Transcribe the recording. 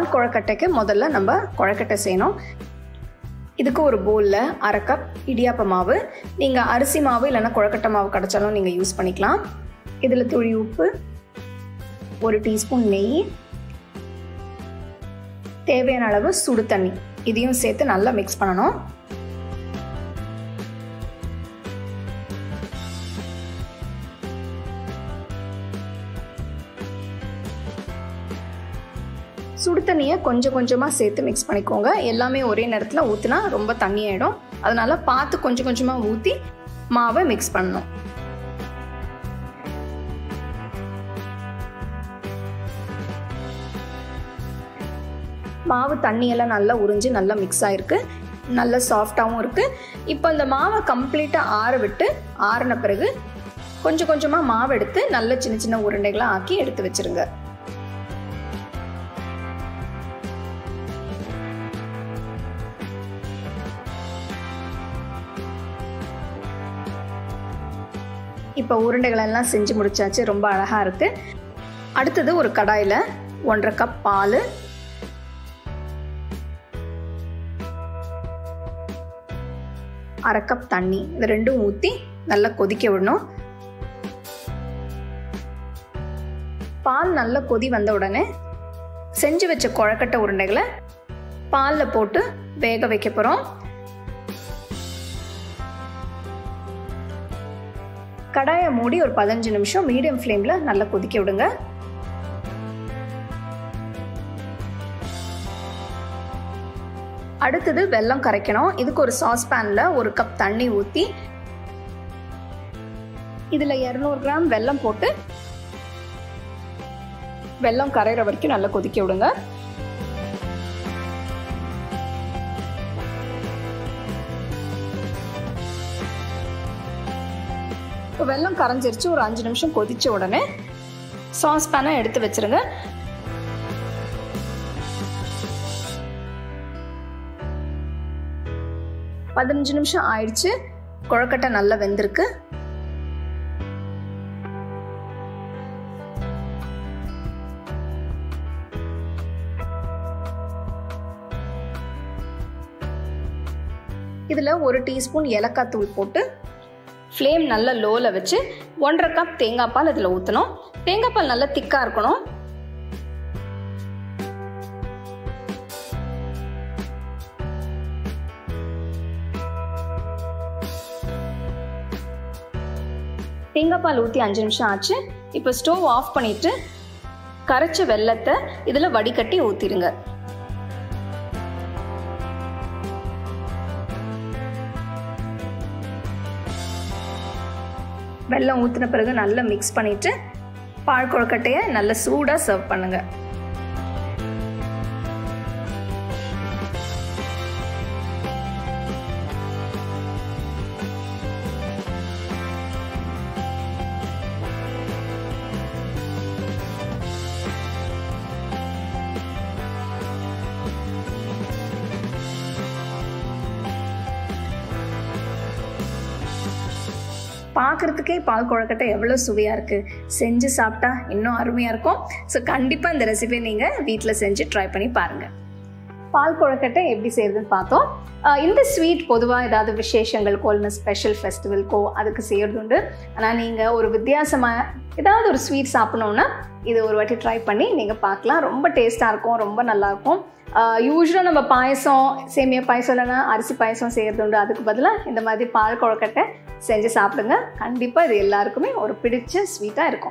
பால் குழக்கட்டைக்கு முதல்ல நம்ம குழக்கட்டை செய்யணும் இதுக்கு ஒரு பவுலில் அரை கப் இடியாப்ப மாவு நீங்கள் அரிசி மாவு இல்லைன்னா குழக்கட்டை மாவு கிடச்சாலும் நீங்கள் யூஸ் பண்ணிக்கலாம் இதில் துளி உப்பு ஒரு டீஸ்பூன் நெய் தேவையான அளவு சுடு தண்ணி இதையும் சேர்த்து நல்லா மிக்ஸ் பண்ணணும் சுடு தண்ணியை கொஞ்சம் கொஞ்சமாக சேர்த்து மிக்ஸ் பண்ணிக்கோங்க எல்லாமே ஒரே நேரத்தில் ஊற்றினா ரொம்ப தண்ணி ஆகிடும் அதனால் பார்த்து கொஞ்சம் கொஞ்சமாக ஊற்றி மாவை மிக்ஸ் பண்ணணும் மாவு தண்ணியெல்லாம் நல்லா உறிஞ்சு நல்லா மிக்ஸ் ஆகிருக்கு நல்ல சாஃப்டாகவும் இருக்குது இப்போ இந்த மாவை கம்ப்ளீட்டாக ஆற விட்டு ஆறின பிறகு கொஞ்சம் கொஞ்சமாக மாவு எடுத்து நல்ல சின்ன சின்ன உருண்டைகளாக ஆக்கி எடுத்து வச்சுருங்க இப்போ உருண்டைகள் எல்லாம் செஞ்சு முடிச்சாச்சு ரொம்ப அழகாக இருக்குது அடுத்தது ஒரு கடாயில் ஒன்றரை கப் பால் அரை கப் தண்ணி இது ரெண்டும் ஊற்றி நல்லா கொதிக்க விடணும் பால் நல்லா கொதி வந்த உடனே செஞ்சு வச்ச குழக்கட்டை உருண்டைகளை பாலில் போட்டு வேக வைக்க போகிறோம் கடாயை மூடி ஒரு பதினஞ்சு நிமிஷம் மீடியம் ஃப்ளேமில் நல்லா கொதிக்க விடுங்க அடுத்தது வெல்லம் கரைக்கணும் இதுக்கு ஒரு சாஸ் பேனில் ஒரு கப் தண்ணி ஊற்றி இதில் இரநூறு கிராம் வெல்லம் போட்டு வெல்லம் கரைகிற வரைக்கும் நல்லா கொதிக்க விடுங்க இப்போ வெல்லம் கரைஞ்சிருச்சு ஒரு அஞ்சு நிமிஷம் கொதிச்ச உடனே சாஸ் பேனை எடுத்து வச்சிருங்க பதினஞ்சு நிமிஷம் ஆயிடுச்சு குழக்கட்டை நல்லா வெந்திருக்கு இதில் ஒரு டீஸ்பூன் ஏலக்காய் தூள் போட்டு ஃப்ளேம் நல்லா லோவில் வச்சு ஒன்றரை கப் தேங்காய் பால் இதில் ஊற்றணும் தேங்காய் பால் நல்லா திக்காக இருக்கணும் தேங்காய் பால் ஊற்றி அஞ்சு நிமிஷம் ஆச்சு இப்போ ஸ்டவ் ஆஃப் பண்ணிவிட்டு கரைச்ச வெள்ளத்தை இதில் வடிகட்டி ஊற்றிடுங்க வெல்லம் ஊற்றின பிறகு நல்லா மிக்ஸ் பண்ணிவிட்டு பால் கொழுக்கட்டையை நல்லா சூடாக சர்வ் பண்ணுங்கள் பார்க்குறதுக்கே பால் குழக்கட்டை எவ்வளோ சுவையாக இருக்குது செஞ்சு சாப்பிட்டா இன்னும் அருமையாக இருக்கும் ஸோ கண்டிப்பாக இந்த ரெசிபியை நீங்கள் வீட்டில் செஞ்சு ட்ரை பண்ணி பாருங்கள் பால் குழக்கட்டை எப்படி செய்யறதுன்னு பார்த்தோம் இந்த ஸ்வீட் பொதுவாக ஏதாவது விசேஷங்களுக்கோ இல்லை ஸ்பெஷல் ஃபெஸ்டிவல்க்கோ அதுக்கு செய்கிறது உண்டு ஆனால் நீங்கள் ஒரு வித்தியாசமாக ஏதாவது ஒரு ஸ்வீட் சாப்பிட்ணுன்னா இது ஒரு வாட்டி ட்ரை பண்ணி நீங்கள் பார்க்கலாம் ரொம்ப டேஸ்ட்டாக இருக்கும் ரொம்ப நல்லாயிருக்கும் யூஸ்வலாக நம்ம பாயசம் சேமியா பாயசம் இல்லைன்னா அரிசி பாயசம் செய்கிறது உண்டு அதுக்கு பதிலாக இந்த மாதிரி பால் குழக்கட்டை செஞ்சு சாப்பிடுங்க கண்டிப்பாக இது எல்லாருக்குமே ஒரு பிடிச்ச ஸ்வீட்டாக இருக்கும்